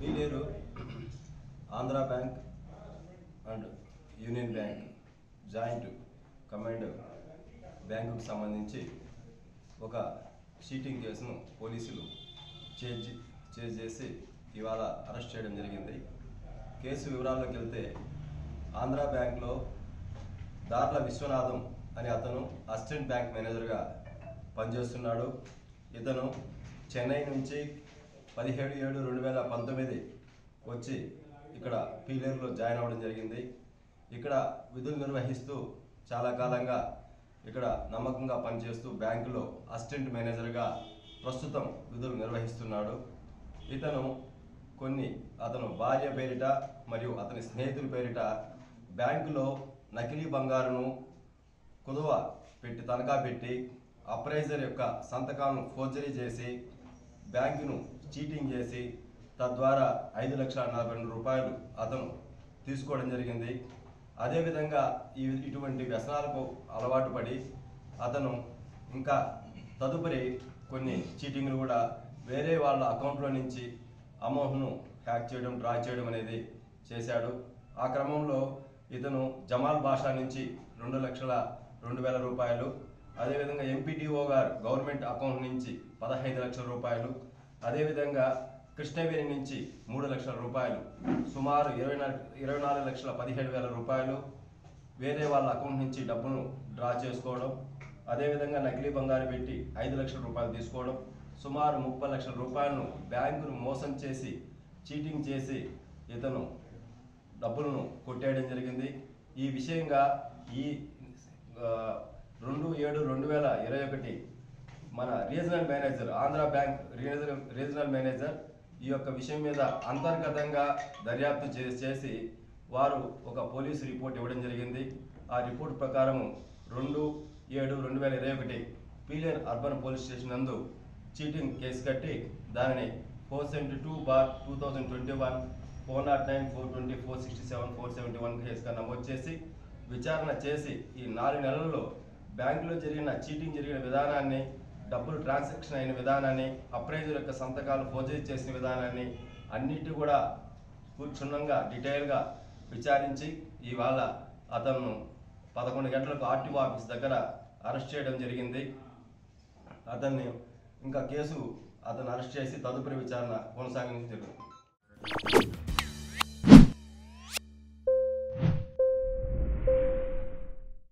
Pileru Andhra bank and union bank joint command బ్యాంకుకు సంబంధించి ఒక చీటింగ్ కేసును పోలీసులు చేజ్ చేజ్ చేసి ఇవాళ అరెస్ట్ చేయడం జరిగింది కేసు వివరాల్లోకి వెళ్తే ఆంధ్ర బ్యాంక్లో దార్ల విశ్వనాథం అనే అతను అసిస్టెంట్ బ్యాంక్ మేనేజర్గా పనిచేస్తున్నాడు ఇతను చెన్నై నుంచి పదిహేడు ఏడు రెండు వేల పంతొమ్మిది వచ్చి ఇక్కడ పీలేరులో జాయిన్ అవ్వడం జరిగింది ఇక్కడ విధులు నిర్వహిస్తూ చాలా కాలంగా ఇక్కడ నమ్మకంగా పనిచేస్తూ బ్యాంకులో అసిస్టెంట్ మేనేజర్గా ప్రస్తుతం విధులు నిర్వహిస్తున్నాడు ఇతను కొన్ని అతను భార్య పేరిట మరియు అతని స్నేహితుల పేరిట బ్యాంకులో నకిలీ బంగారును కుదువ పెట్టి తనఖా పెట్టి అప్రైజర్ యొక్క సంతకాలను ఫోర్జరీ చేసి బ్యాంకును చీటింగ్ చేసి తద్వారా ఐదు లక్షల నలభై రెండు రూపాయలు అతను తీసుకోవడం జరిగింది అదేవిధంగా ఈ ఇటువంటి వ్యసనాలకు అలవాటు పడి అతను ఇంకా తదుపరి కొన్ని చీటింగ్లు కూడా వేరే వాళ్ళ అకౌంట్లో నుంచి అమౌంట్ను హ్యాక్ చేయడం డ్రా చేయడం అనేది చేశాడు ఆ క్రమంలో ఇతను జమాల్ బాషా నుంచి రెండు లక్షల రెండు వేల రూపాయలు అదేవిధంగా ఎంపీడీఓ గారు గవర్నమెంట్ అకౌంట్ నుంచి పదహైదు లక్షల రూపాయలు అదేవిధంగా కృష్ణవేణి నుంచి మూడు లక్షల రూపాయలు సుమారు ఇరవై నాలుగు ఇరవై నాలుగు లక్షల పదిహేడు వేల రూపాయలు వేరే వాళ్ళ అకౌంట్ నుంచి డబ్బును డ్రా చేసుకోవడం అదేవిధంగా నకిలీ బంగారు పెట్టి ఐదు లక్షల రూపాయలు తీసుకోవడం సుమారు ముప్పై లక్షల రూపాయలను బ్యాంకును మోసం చేసి చీటింగ్ చేసి ఇతను డబ్బులను కొట్టేయడం జరిగింది ఈ విషయంగా ఈ ఆ, రెండు ఏడు రెండు వేల ఇరవై ఒకటి మన regional manager Andhra bank regional regional manager ఈ యొక్క విషయం మీద అంతర్గతంగా దర్యాప్తు చే- చేసి వారు ఒక పోలీసు రిపోర్ట్ ఇవ్వడం జరిగింది ఆ రిపోర్ట్ ప్రకారం రెండు ఏడు రెండు వేల ఇరవై ఒకటి పీలియన్ అర్బన్ పోలీస్ స్టేషన్ నందు చీటింగ్ కేసు కట్టి దానిని four seventy two bar two thousand twenty one four nought nine four twenty four sixty seven four seventy one కేసుగా నమోదు చేసి విచారణ చేసి ఈ నాలుగు నెలల్లో బ్యాంకులో జరిగిన చీటింగ్ జరిగిన విధానాన్ని డబ్బులు ట్రాన్సాక్షన్ అయిన విధానాన్ని అప్రైజర్ యొక్క సంతకాలు ఫోర్జరీ చేసిన విధానాన్ని అన్నిటి కూడా క్షుణ్ణంగా డీటెయిల్గా విచారించి ఇవాళ అతను పదకొండు గంటలకు ఆర్టీఓ ఆఫీస్ దగ్గర అరెస్ట్ చేయడం జరిగింది అతన్ని ఇంకా కేసు అతను అరెస్ట్ చేసి తదుపరి విచారణ కొనసాగించడం జరుగుతుంది